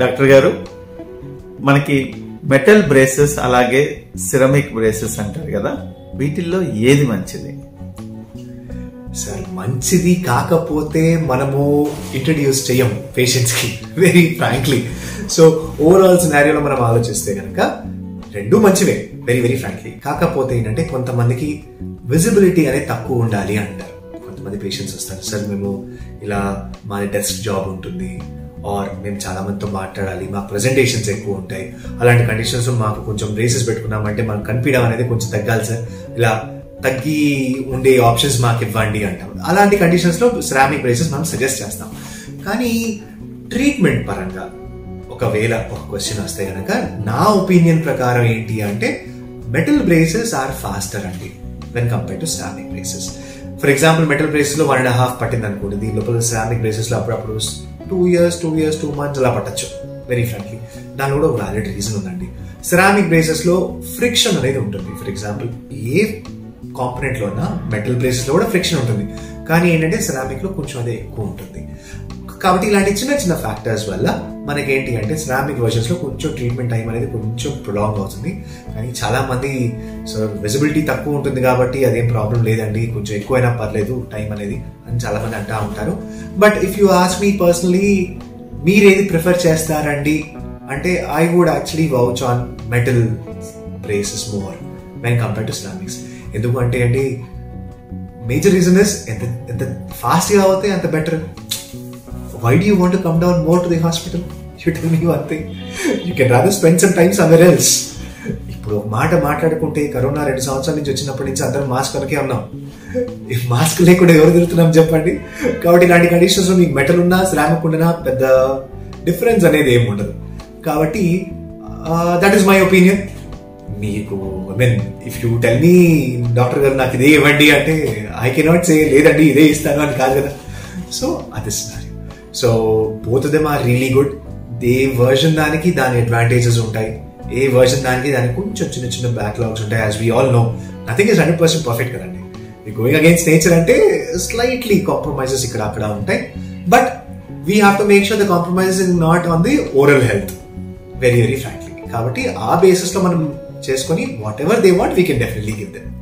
doctor గారు మనకి metal braces అలాగే సిరమిక్ బ్రేసెస్ అంటారు కదా వీటిల్లో ఏది మంచిది సార్ మంచిది కాకపోతే మనము ఇంట్రడ్యూస్ చెయ్యం పేషెంట్స్ కి వెరీ ఫ్రాంక్లీ సో ఓవరాల్ సినారియోలో మనం ఆలోచిస్తే కనుక రెండు మంచివే వెరీ వెరీ ఫ్రాంక్లీ కాకపోతే ఏంటంటే కొంతమందికి విజిబిలిటీ అనేది తక్కువ ఉండాలి అంటారు కొంతమంది పేషెంట్స్ వస్తారు సార్ మేము ఇలా మాది డెస్క్ జాబ్ ఉంటుంది ఆర్ మేము చాలా మందితో మాట్లాడాలి మా ప్రెజెంటేషన్స్ ఎక్కువ ఉంటాయి అలాంటి కండిషన్స్ మాకు కొంచెం రేసెస్ పెట్టుకున్నామంటే మనం కనిపించడం అనేది కొంచెం తగ్గాలి సార్ ఇలా తగ్గి ఉండే ఆప్షన్స్ మాకు ఇవ్వండి అంటాం అలాంటి కండిషన్స్ లో సిరామిక్ బ్రేసెస్ మనం సజెస్ట్ చేస్తాం కానీ ట్రీట్మెంట్ పరంగా ఒకవేళ ఒక క్వశ్చన్ వస్తే కనుక నా ఒపీనియన్ ప్రకారం ఏంటి అంటే మెటల్ బ్రేసెస్ ఆర్ ఫాస్టర్ అండి when compare to ceramic braces for example metal braces లో వన్ అండ్ హాఫ్ పట్టింది అనుకోండి దీని లోపల సిరామిక్ బ్రేసెస్ లో అప్పుడప్పుడు two years two years two months అలా పట్టచ్చు వెరీ ఫ్రాంక్లీ దాని కూడా ఒక వ్యాలిడ్ రీజన్ ఉందండి సిరామిక్ బ్రేసెస్ లో ఫ్రిక్షన్ అనేది ఉంటుంది ఫర్ ఎగ్జాంపుల్ ఏ కాంపనెంట్ లో మెటల్ బ్రేసెస్ లో కూడా ఫ్రిక్షన్ ఉంటుంది కానీ ఏంటంటే సిరామిక్ లో కొంచెం అదే ఎక్కువ ఉంటుంది కాబట్టి ఇలాంటి చిన్న చిన్న ఫ్యాక్టర్స్ వల్ల మనకి ఏంటి అంటే సిరామిక్ వర్షన్స్ లో కొంచెం ట్రీట్మెంట్ టైం అనేది కొంచెం ప్రొలాంగ్ అవుతుంది కానీ చాలా మంది సో విజిబిలిటీ తక్కువ ఉంటుంది కాబట్టి అదేం ప్రాబ్లం లేదండి కొంచెం ఎక్కువైనా పర్లేదు టైం అనేది అని చాలా మంది అంటా ఉంటారు but if you ask me personally మీరేది ప్రిఫర్ చేస్తారండి అంటే I would actually vouch on metal braces more when compare to ceramics ఎందుకు అంటే అండి మేజర్ రీజన్ ఇస్ ఎంత ఎంత ఫాస్ట్ గా అవుతాయి అంత better why do you want to come down more to the hospital you tell me one thing you can rather spend some times other else ఇప్పుడు ఒక మాట మాట్లాడుకుంటే ఈ కరోనా రెండు సంవత్సరాల నుంచి వచ్చినప్పటి నుంచి అందరం మాస్క్ వరకే ఉన్నాం ఈ మాస్క్ లేకుండా ఎవరు తిరుగుతున్నాం చెప్పండి కాబట్టి ఇలాంటి కండిషన్స్ లో మీకు మెటల్ ఉన్నా సిరామిక్ ఉన్నా పెద్ద డిఫరెన్స్ అనేది ఏమి ఉండదు కాబట్టి దట్ ఈస్ మై ఒపీనియన్ మీకు I mean if you tell me doctor గారు నాకు ఇదే ఇవ్వండి అంటే ఐ కెనాట్ సే లేదండి ఇదే ఇస్తాను అని కాదు కదా సో అది scenario so both them are really good a version దానికి దాని అడ్వాంటేజెస్ ఉంటాయి ఏ వర్జన్ దానికి దానికి కొంచెం చిన్న చిన్న బ్యాక్లాగ్స్ ఉంటాయి as we all know nothing is hundred percent perfect కదండి గోయింగ్ అగేన్స్ట్ నేచర్ అంటే స్లైట్లీ కాంప్రమైజెస్ ఇక్కడ అక్కడ ఉంటాయి but we have to make sure the compromise in not on the oral health very very frankly కాబట్టి ఆ basis లో మనం చేసుకొని whatever they want we can definitely give them